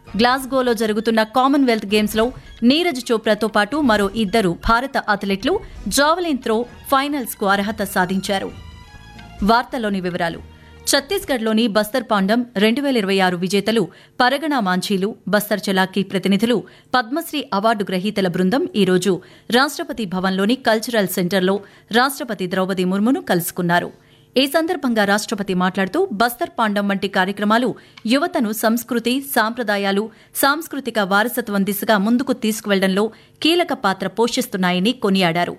గ్లాస్గోలో జరుగుతున్న కామన్వెల్త్ గేమ్స్లో నీరజ్ చోప్రాతో పాటు మరో ఇద్దరు భారత అథ్లెట్లు జావలిన్ త్రో ఫైనల్స్కు అర్హత సాధించారు వార్తలోని వివరాలు ఛత్తీస్గఢ్లోని బస్తర్ పాండం రెండు వేల ఇరవై ఆరు విజేతలు పరగణ మాంఝీలు బస్తర్ చలాకీ ప్రతినిధులు పద్మశ్రీ అవార్డు గ్రహీతల బృందం ఈరోజు రాష్ట్రపతి భవన్లోని కల్చరల్ సెంటర్లో రాష్ట్రపతి ద్రౌపది ముర్మును కలుసుకున్నారు ఈ సందర్భంగా రాష్ట్రపతి మాట్లాడుతూ బస్తర్ పాండం వంటి కార్యక్రమాలు యువతను సంస్కృతి సాంప్రదాయాలు సాంస్కృతిక వారసత్వం దిశగా ముందుకు తీసుకువెళ్లడంలో కీలక పాత్ర పోషిస్తున్నాయని కొనియాడారు